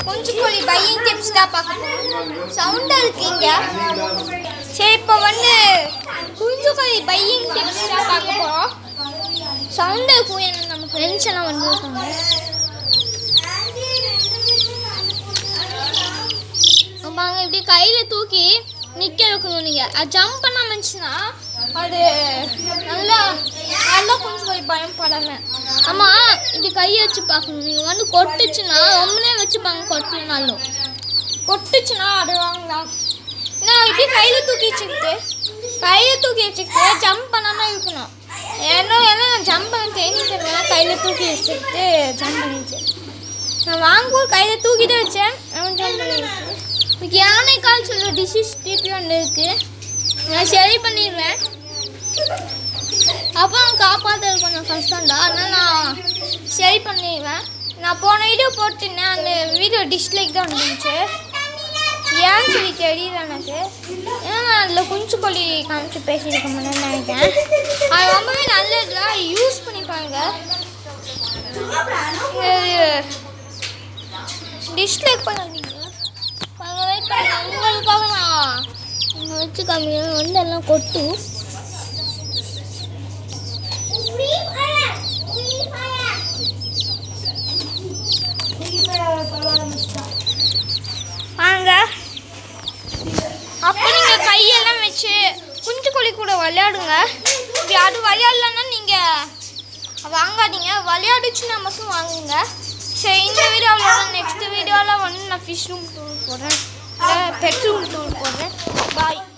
கொஞ்சம் கோழி buying tips தான் பார்க்க போகிறோம் சவுண்டாக இருக்கீங்க சரி இப்போ வந்து குஞ்சு கோழி பையிங் டிப்ஸ் தான் பார்க்க போகிறோம் சவுண்டாக இருக்கும் ஏன்னா நம்ம ஃப்ரெண்ட்ஸ் எல்லாம் வந்துருக்காங்க ஆமாங்க இப்படி கையில் தூக்கி நிற்க வைக்கணும் நீங்கள் அது ஜம்ப் பண்ணாம இருந்துச்சுன்னா அது நல்லா நல்லா கொஞ்சம் போய் பயப்படாம ஆமாம் இப்படி கையை வச்சு பார்க்கணும் நீங்கள் வந்து கொட்டுச்சுன்னா ரொம்பனே வச்சுப்பாங்க கொட்டலனாலும் கொட்டுச்சுன்னா அது வாங்கலாம் நான் இப்படி கையில் தூக்கி வச்சுக்கிட்டு கையில் தூக்கி வச்சுக்கிட்டு ஜம்ப் பண்ணாமல் இருக்கணும் ஏன்னா ஏன்னா நான் ஜம்ப் பண்ண தெரிஞ்சுக்கிறதுனா கையில் தூக்கி வச்சுக்கிட்டு ஜம்ப் பண்ணிச்சு நான் வாங்கும்போது கையில் தூக்கிட்டே வச்சேன் அவன் ஜம்ப் பண்ணிடுச்சு இப்போ யானை கால் சொல்ல டிசீஸ் திருப்பி ஒன்று இருக்குது நான் சரி பண்ணிடுவேன் அப்புறம் காப்பாற்றுறது கொஞ்சம் கஷ்டம்டா அதனால் நான் சரி பண்ணிடுவேன் நான் போன வீடியோ போட்டுருந்தேன் அந்த வீடியோ டிஸ்லைக் தான் வந்துச்சு ஏன்னு சொல்லி தெரியல எனக்கு ஏன்னா நான் அதில் குஞ்சு கொல்லி காமிச்சு பேசியிருக்க மாட்டேன்னு நினைக்கிறேன் அது ரொம்பவே நல்லதுதான் யூஸ் பண்ணி பாருங்க டிஸ்லைக் பண்ணாதீங்க பாருங்க வெயிட் பண்ணுங்க உங்களுக்காக நான் இங்கே வச்சு காமிக்கிறேன் வந்து எல்லாம் கொட்டு வாங்க அப்போ நீங்கள் கையெல்லாம் வச்சு குஞ்சு கோழி கூட விளையாடுங்க இப்படி அது விளையாடலன்னா நீங்கள் வாங்காதீங்க விளையாடுச்சுன்னா மட்டும் வாங்குங்க சரி இந்த வீடியோவில் நெக்ஸ்ட் வீடியோவில் வந்து நான் ஃபிஷ் ரூம் டூர் போடுறேன் பெட் ரூம் டூர் போடுறேன் பாய்